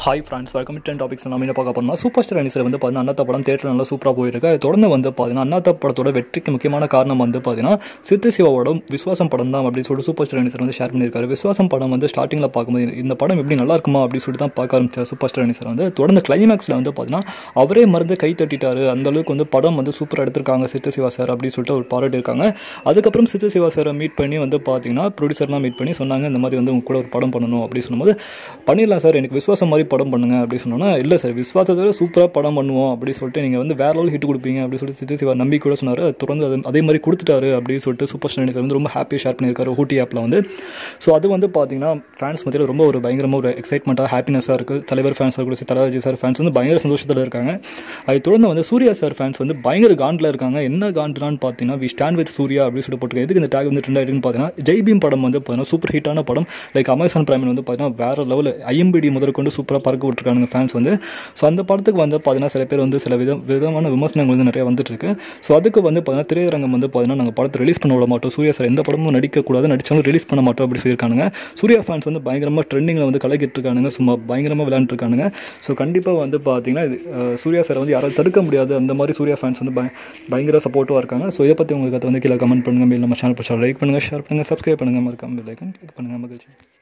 hi friends welcome ten topics நம்ம என்ன பார்க்க போறோம்னா சூப்பர் ஸ்டார் அனிசர் வந்து பார்த்தீங்கன்னா அண்ணாத்த படம் தேட்டர் நல்லா சூப்பராக போயிருக்கு அது தொடர்ந்து வந்து பார்த்தீங்கன்னா அண்ணாத்த படத்தோட வெற்றிக்கு முக்கியமான காரணம் வந்து பார்த்தீங்கன்னா சித்து சிவாவோட விஸ்வாசம் படம் தான் அப்படின்னு சொல்லிட்டு சூப்பர் ஸ்டார் அனிசர் வந்து ஷேர் பண்ணியிருக்காரு விஸ்வாசம் படம் வந்து ஸ்டார்டிங்கில் பார்க்கும்போது இந்த படம் எப்படி நல்லா இருக்குமா அப்படின்னு சொல்லிட்டு தான் பார்க்க ஆரம்பிச்சார் சூப்பர் ஸ்டார் அனிசர் வந்து தொடர்ந்து கிளைமேக்ஸில் வந்து பார்த்தீங்கன்னா அவரே மருந்து கை தட்டிட்டாரு அந்த அளவுக்கு வந்து படம் வந்து சூப்பராக எடுத்திருக்காங்க சித்து சிவா சார் அப்படின்னு சொல்லிட்டு ஒரு பாராட்டி இருக்காங்க அதுக்கப்புறம் சித்து சிவா சாரை மீட் பண்ணி வந்து பார்த்தீங்கன்னா ப்ரொடியூசர்லாம் மீட் பண்ணி சொன்னாங்க இந்த மாதிரி வந்து உங்க கூட ஒரு படம் பண்ணணும் அப்படின்னு சொல்லும்போது பண்ணிடலாம் சார் எனக்கு விஸ்வாசம் மாதிரி படம் பண்ணுங்க அப்படி சொன்னோன்னா இல்லை சார் விஸ்வாசத்தோட சூப்பராக படம் பண்ணுவோம் அப்படி சொல்லிட்டு நீங்கள் வந்து வேற லெவல் ஹிட் கொடுப்பீங்க அப்படி சொல்லிட்டு சித்தி சிவா நம்பி கூட சொன்னார் அது தொடர்ந்து அது அதே மாதிரி கொடுத்துட்டாரு அப்படின்னு சொல்லிட்டு சூப்பர் ஸ்டார் சார் வந்து ரொம்ப ஹாப்பியாக ஷேர் பண்ணியிருக்காரு ஊட்டி ஆப்பில் வந்து ஸோ அது வந்து பார்த்தீங்கன்னா ஃபேன்ஸ் மத்தியில் ரொம்ப ஒரு பயங்கரமாக ஒரு எக்ஸைட்மெண்ட்டாக ஹாப்பினஸாக இருக்குது தலைவர் ஃபேன்ஸ் கூட தலாஜி சார் ஃபேன்ஸ் வந்து பயங்கர சந்தோஷத்தில் இருக்காங்க அதை தொடர்ந்து வந்து சூர்யா சார் ஃபேன்ஸ் வந்து பயங்கர காண்டில் இருக்காங்க என்ன காண்டுலான்னு பார்த்தீங்கன்னா வி ஸ்டாண்ட் வித் சூர்யா அப்படின்னு சொல்லிட்டு போட்டுருக்காங்க எதுக்கு இந்த டேக் வந்து ட்ரெண்ட் ஆகிடுன்னு பார்த்தீங்கன்னா ஜெய்பீம் படம் வந்து பார்த்தீங்கன்னா சூப்பர் ஹிட்டான படம் லைக் அமேசான் பிரைமில் வந்து பார்த்தீங்கன்னா வேற லெவல் ஐஎம்பிடி முதற்கொண்டு சூப்பராக பறக்க விட்டுருக்காங்க ஃபேன்ஸ் வந்து ஸோ அந்த படத்துக்கு வந்து பார்த்தீங்கன்னா சில பேர் வந்து சில விதம் விதமான விமர்சனங்கள் வந்து நிறைய வந்துட்டு இருக்கு ஸோ அதுக்கு வந்து பார்த்தீங்கன்னா திரையரங்கம் வந்து பார்த்தீங்கன்னா நாங்கள் படத்தை ரிலீஸ் பண்ண விட மாட்டோம் சூர்யா சார் எந்த படமும் நடிக்கக்கூடாது நடிச்சாலும் ரிலீஸ் பண்ண மாட்டோம் அப்படி சொல்லியிருக்காங்க சூர்யா ஃபேன்ஸ் வந்து பயங்கரமாக ட்ரெண்டிங்கில் வந்து கலக்கிட்டு இருக்கானுங்க சும்மா பயங்கரமாக விளையாண்டுருக்கானுங்க ஸோ கண்டிப்பாக வந்து பார்த்தீங்கன்னா இது, அஹ், சூர்யா சார் வந்து யாராவது தடுக்க முடியாது அந்த மாதிரி சூர்யா ஃபேன்ஸ் வந்து பய பயங்கர சப்போர்ட்டாக இருக்காங்க ஸோ இதை பற்றி உங்களுக்கு அதை வந்து கீழே கமெண்ட் பண்ணுங்கள் மேல் நம்ம சேனல் பிடிச்சா லைக் பண்ணுங்கள் ஷேர் பண்ணுங்கள் சப்ஸ்கிரைப் பண்ணுங்கள் மறக்காம லைக் கிளிக் பண்ணுங்கள் மகிழ்ச்சி